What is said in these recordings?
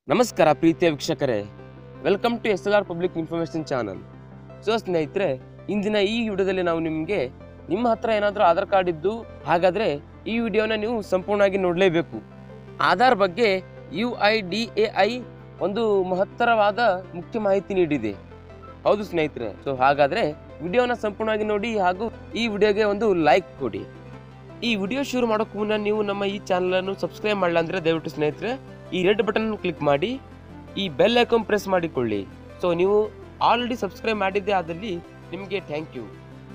ನಮಸ್ಕಾರ ಪ್ರೀತಿಯ ವೀಕ್ಷಕರೇ welcome to S L R public information channel so ಸ್ನೇಹಿತರೆ ಇಂದಿನ ಈ ವಿಡಿಯೋದಲ್ಲಿ ನಾವು ನಿಮಗೆ ನಿಮ್ಮ ಹತ್ರ ಏನಾದರೂ ಆಧಾರ್ ಕಾರ್ಡ್ ಇದ್ದು ಹಾಗಾದರೆ ಈ ವಿಡಿಯೋನ ನೀವು ಸಂಪೂರ್ಣವಾಗಿ ನೋಡಲೇಬೇಕು ಆಧಾರ್ ಬಗ್ಗೆ U I D A I ಒಂದು ಮಹತ್ತರವಾದ ಮುಖ್ಯ ಮಾಹಿತಿ ನೀಡಿದೆ ಹೌದು ಸ್ನೇಹಿತರೆ ಸೊ ಹಾಗಾದರೆ ವಿಡಿಯೋನ ಸಂಪೂರ್ಣವಾಗಿ ನೋಡಿ ಹಾಗೂ ಈ ವಿಡಿಯೋಗೆ ಒಂದು ಲೈಕ್ ಕೊಡಿ ಈ ವಿಡಿಯೋ ಶುರು ಮಾಡೋಕ್ಕೂ ಮುನ್ನ ನೀವು ನಮ್ಮ ಈ ಚಾನಲನ್ನು ಸಬ್ಸ್ಕ್ರೈಬ್ ಮಾಡಲ್ಲ ಅಂದರೆ ದಯವಿಟ್ಟು ಸ್ನೇಹಿತರೆ ಈ ರೆಡ್ ಬಟನ್ ಕ್ಲಿಕ್ ಮಾಡಿ ಈ ಬೆಲ್ ಐಕಾನ್ ಪ್ರೆಸ್ ಮಾಡಿಕೊಳ್ಳಿ ಸೊ ನೀವು ಆಲ್ರೆಡಿ ಸಬ್ಸ್ಕ್ರೈಬ್ ಮಾಡಿದ್ದೆ ಆದಲ್ಲಿ ನಿಮಗೆ ಥ್ಯಾಂಕ್ ಯು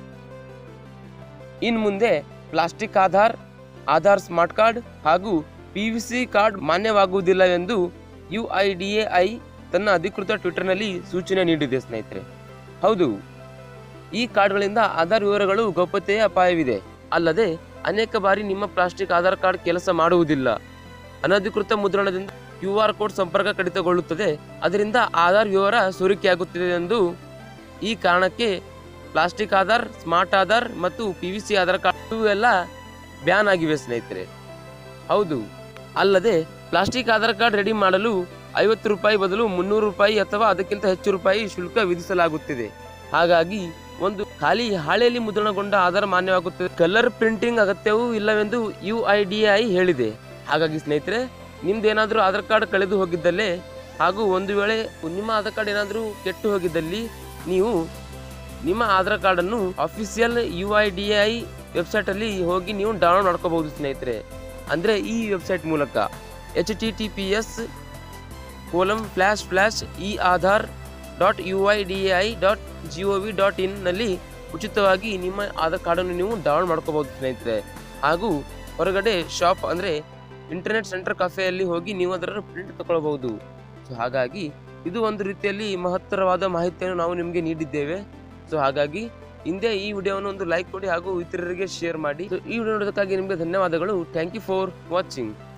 ಇನ್ನು ಮುಂದೆ plastic Aadhaar Aadhaar smart card ಹಾಗೂ ಪಿ ವಿ ಸಿ ಕಾರ್ಡ್ ಮಾನ್ಯವಾಗುವುದಿಲ್ಲ ಎಂದು U I D A I ತನ್ನ ಅಧಿಕೃತ ಟ್ವಿಟರ್ನಲ್ಲಿ ಸೂಚನೆ ನೀಡಿದೆ ಸ್ನೇಹಿತರೆ ಹೌದು ಈ ಕಾರ್ಡ್ಗಳಿಂದ ಆಧಾರ್ ವಿವರಗಳು ಗೌಪ್ಯತೆಯ ಅಪಾಯವಿದೆ ಅಲ್ಲದೆ ಅನೇಕ ಬಾರಿ ನಿಮ್ಮ ಪ್ಲಾಸ್ಟಿಕ್ ಆಧಾರ್ ಕಾರ್ಡ್ ಕೆಲಸ ಮಾಡುವುದಿಲ್ಲ ಅನಧಿಕೃತ ಮುದ್ರಣದಿಂದ ಕ್ಯೂ ಆರ್ ಕೋಡ್ ಸಂಪರ್ಕ ಕಡಿತಗೊಳ್ಳುತ್ತದೆ ಅದರಿಂದ ಆಧಾರ್ ವಿವರ ಸೋರಿಕೆಯಾಗುತ್ತಿದೆ ಎಂದು ಈ ಕಾರಣಕ್ಕೆ ಪ್ಲಾಸ್ಟಿಕ್ ಆಧಾರ್ ಸ್ಮಾರ್ಟ್ ಆಧಾರ್ ಮತ್ತು P V C Aadhaar card ಇವು ಎಲ್ಲ ಬ್ಯಾನ್ ಆಗಿವೆ ಸ್ನೇಹಿತರೆ ಹೌದು ಅಲ್ಲದೆ ಪ್ಲಾಸ್ಟಿಕ್ ಆಧಾರ್ ಕಾರ್ಡ್ ರೆಡಿ ಮಾಡಲು ಐವತ್ತು ರೂಪಾಯಿ ಬದಲು ಮುನ್ನೂರು ರೂಪಾಯಿ ಅಥವಾ ಅದಕ್ಕಿಂತ ಹೆಚ್ಚು ರೂಪಾಯಿ ಶುಲ್ಕ ವಿಧಿಸಲಾಗುತ್ತಿದೆ ಹಾಗಾಗಿ ಒಂದು ಖಾಲಿ ಹಾಳೆಯಲ್ಲಿ ಮುದ್ರಣಗೊಂಡ ಆಧಾರ್ ಮಾನ್ಯವಾಗುತ್ತದೆ ಕಲರ್ ಪ್ರಿಂಟಿಂಗ್ ಅಗತ್ಯವೂ ಇಲ್ಲವೆಂದು ಯು ಐ ಡಿ ಐ ಹೇಳಿದೆ ಹಾಗಾಗಿ ಸ್ನೇಹಿತರೆ ನಿಮ್ದು ಏನಾದರೂ ಆಧಾರ್ ಕಾರ್ಡ್ ಕಳೆದು ಹೋಗಿದ್ದಲ್ಲಿ ಹಾಗೂ ಒಂದು ವೇಳೆ ನಿಮ್ಮ ಆಧಾರ್ ಕಾರ್ಡ್ ಏನಾದರೂ ಕೆಟ್ಟು ಹೋಗಿದ್ದಲ್ಲಿ ನೀವು ನಿಮ್ಮ ಆಧಾರ್ ಕಾರ್ಡನ್ನು official U I D I ವೆಬ್ಸೈಟಲ್ಲಿ ಹೋಗಿ ನೀವು ಡೌನ್ಲೋಡ್ ಮಾಡ್ಕೋಬಹುದು ಸ್ನೇಹಿತರೆ ಅಂದರೆ ಈ ವೆಬ್ಸೈಟ್ ಮೂಲಕ H T T P S colon slash slash e Aadhaar dot U I D I dot G O V dot ಇನ್ನಲ್ಲಿ ಉಚಿತವಾಗಿ ನಿಮ್ಮ ಆಧಾರ್ ಕಾರ್ಡನ್ನು ನೀವು ಡೌನ್ಲೋಡ್ ಮಾಡ್ಕೋಬಹುದು ಸ್ನೇಹಿತರೆ ಹಾಗೂ ಹೊರಗಡೆ ಶಾಪ್ ಅಂದರೆ ಇಂಟರ್ನೆಟ್ ಸೆಂಟರ್ ಕಫೆಯಲ್ಲಿ ಹೋಗಿ ನೀವು ಅದರ ಪ್ರಿಂಟ್ ತಗೊಳ್ಬಹುದು ಸೊ ಹಾಗಾಗಿ ಇದು ಒಂದು ರೀತಿಯಲ್ಲಿ ಮಹತ್ತರವಾದ ಮಾಹಿತಿಯನ್ನು ನಾವು ನಿಮಗೆ ನೀಡಿದ್ದೇವೆ ಸೊ ಹಾಗಾಗಿ ಹಿಂದೆ ಈ ವಿಡಿಯೋವನ್ನು ಒಂದು ಲೈಕ್ ಕೊಡಿ ಹಾಗೂ ಇತರರಿಗೆ ಶೇರ್ ಮಾಡಿ So, ಈ ವಿಡಿಯೋ ನೋಡೋದಕ್ಕಾಗಿ ನಿಮಗೆ ಧನ್ಯವಾದಗಳು ಥ್ಯಾಂಕ್ ಯು ಫಾರ್ ವಾಚಿಂಗ್